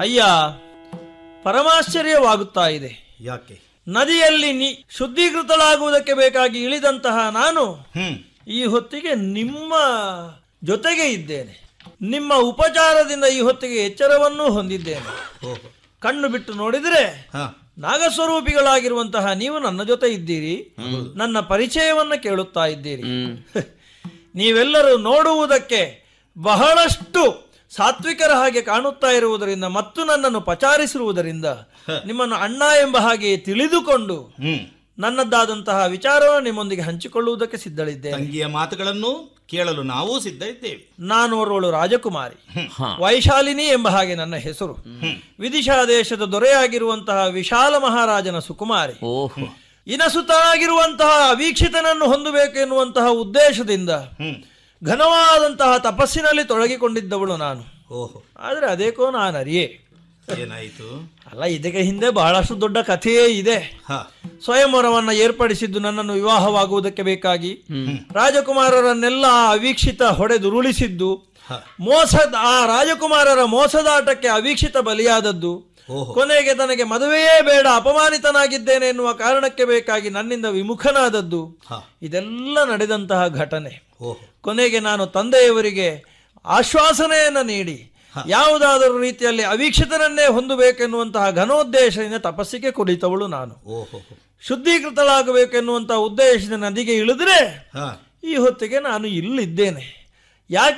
ಅಯ್ಯ ಪರಮಾಶ್ಚರ್ಯವಾಗುತ್ತಾ ಇದೆ ಯಾಕೆ ನದಿಯಲ್ಲಿ ನಿ ಶುದ್ಧೀಕೃತಳಾಗುವುದಕ್ಕೆ ಬೇಕಾಗಿ ಇಳಿದಂತಹ ನಾನು ಹ್ಮ್ ಈ ಹೊತ್ತಿಗೆ ನಿಮ್ಮ ಜೊತೆಗೆ ಇದ್ದೇನೆ ನಿಮ್ಮ ಉಪಚಾರದಿಂದ ಈ ಹೊತ್ತಿಗೆ ಎಚ್ಚರವನ್ನೂ ಹೊಂದಿದ್ದೇನೆ ಓಹೋ ಕಣ್ಣು ಬಿಟ್ಟು ನೋಡಿದರೆ ಹಾ ನಾಗಸ್ವರೂಪಿಗಳಾಗಿರುವಂತಹ ನೀವು ನನ್ನ ಜೊತೆ ಇದ್ದೀರಿ ನನ್ನ ಪರಿಚಯವನ್ನ ಕೇಳುತ್ತಾ ಇದ್ದೀರಿ ನೀವೆಲ್ಲರೂ ನೋಡುವುದಕ್ಕೆ ಬಹಳಷ್ಟು ಸಾತ್ವಿಕರ ಹಾಗೆ ಕಾಣುತ್ತಾ ಇರುವುದರಿಂದ ಮತ್ತು ನನ್ನನ್ನು ಪಚಾರಿಸಿರುವುದರಿಂದ ನಿಮ್ಮನ್ನು ಅಣ್ಣ ಎಂಬ ಹಾಗೆ ತಿಳಿದುಕೊಂಡು ಹ್ಮ್ ನನ್ನದ್ದಾದಂತಹ ವಿಚಾರವನ್ನು ನಿಮ್ಮೊಂದಿಗೆ ಹಂಚಿಕೊಳ್ಳುವುದಕ್ಕೆ ಸಿದ್ಧಳಿದ್ದೇನೆ ತಂಗಿಯ ಮಾತುಗಳನ್ನು ಕೇಳಲು ನಾವೂ ಸಿದ್ಧ ಇದ್ದೇವೆ ನಾನೋರ್ವಳು ರಾಜಕುಮಾರಿ ವೈಶಾಲಿನಿ ಎಂಬ ಹಾಗೆ ನನ್ನ ಹೆಸರು ವಿದಿಶಾ ದೇಶದ ದೊರೆಯಾಗಿರುವಂತಹ ವಿಶಾಲ ಮಹಾರಾಜನ ಸುಕುಮಾರಿ ಓಹೋ ಇನಸುತ್ತಾಗಿರುವಂತಹ ಅವೀಕ್ಷಿತನನ್ನು ಹೊಂದಬೇಕು ಎನ್ನುವಂತಹ ಉದ್ದೇಶದಿಂದ ಹ್ಮ್ ಘನವಾದಂತಹ ತಪಸ್ಸಿನಲ್ಲಿ ತೊಡಗಿಕೊಂಡಿದ್ದವಳು ನಾನು ಓಹೋ ಆದರೆ ಅದೇಕೋ ನಾನು ಅರಿಯೇ ಏನಾಯಿತು ಅಲ್ಲ ಇದಕ್ಕೆ ಹಿಂದೆ ಬಹಳಷ್ಟು ದೊಡ್ಡ ಕಥೆಯೇ ಇದೆ ಹಾ ಸ್ವಯಂವರವನ್ನ ಏರ್ಪಡಿಸಿದ್ದು ನನ್ನನ್ನು ವಿವಾಹವಾಗುವುದಕ್ಕೆ ಬೇಕಾಗಿ ರಾಜಕುಮಾರರನ್ನೆಲ್ಲ ಅವೀಕ್ಷಿತ ಹೊಡೆದುರುಳಿಸಿದ್ದು ಹ. ಮೋಸದ ಆ ರಾಜಕುಮಾರರ ಮೋಸದಾಟಕ್ಕೆ ಅವೀಕ್ಷಿತ ಬಲಿಯಾದದ್ದು ಓಹೋ ಕೊನೆಗೆ ತನಗೆ ಮದುವೆಯೇ ಬೇಡ ಅಪಮಾನಿತನಾಗಿದ್ದೇನೆ ಎನ್ನುವ ಕಾರಣಕ್ಕೆ ಬೇಕಾಗಿ ನನ್ನಿಂದ ವಿಮುಖನಾದದ್ದು ಹಾ ಇದೆಲ್ಲ ನಡೆದಂತಹ ಘಟನೆ ಓಹೋ ಕೊನೆಗೆ ನಾನು ತಂದೆಯವರಿಗೆ ಆಶ್ವಾಸನೆಯನ್ನು ನೀಡಿ ಯಾವುದಾದರೂ ರೀತಿಯಲ್ಲಿ ಅವೀಕ್ಷಿತನನ್ನೇ ಹೊಂದಬೇಕೆನ್ನುವಂತಹ ಘನೋದ್ದೇಶದಿಂದ ತಪಸ್ಸಿಗೆ ಕುಳಿತವಳು ನಾನು ಓಹೋ ಶುದ್ಧೀಕೃತಳಾಗಬೇಕೆನ್ನುವಂತಹ ಉದ್ದೇಶದಿಂದ ನದಿಗೆ ಇಳಿದ್ರೆ ಹಾ ಈ ಹೊತ್ತಿಗೆ ನಾನು ಇಲ್ಲಿದ್ದೇನೆ ಯಾಕೆ